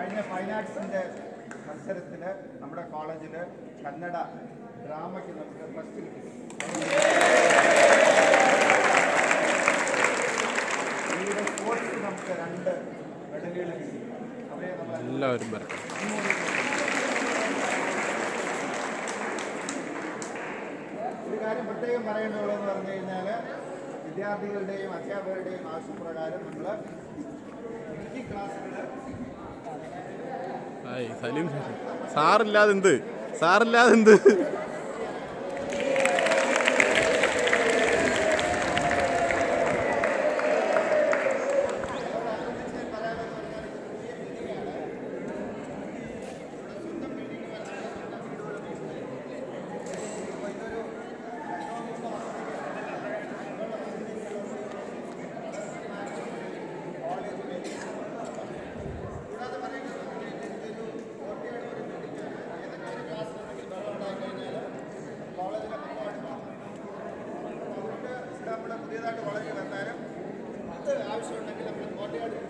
കഴിഞ്ഞ ഫൈൻ ആർട്സിന്റെ മത്സരത്തിൽ നമ്മുടെ കോളേജിൽ കന്നഡ ഡ്രാമയ്ക്ക് നമുക്ക് ഫസ്റ്റ് കിട്ടി ഈയിടെ സ്പോർട്സിൽ നമുക്ക് രണ്ട് മെഡലുകൾ കിട്ടി അവരെ നമ്മൾ എല്ലാവരും വരട്ടെ ഒരു കാര്യം പ്രത്യേകം പറയേണ്ടതുള്ളതെന്ന് പറഞ്ഞു കഴിഞ്ഞാൽ വിദ്യാർത്ഥികളുടെയും അധ്യാപകരുടെയും ആവശ്യപ്രകാരം നമ്മൾ ഡിഗ്രി ക്ലാസ്സുകൾ ഹായ് സലീം സാറില്ലാതെ എന്ത് സാറില്ലാതെ എന്ത് അതുകൊണ്ട് നമ്മുടെ പുതിയതായിട്ട് കോളേജിൽ വന്നാലും അത് ആവശ്യമുണ്ടെങ്കിൽ നമ്മൾ കോട്ടയാട്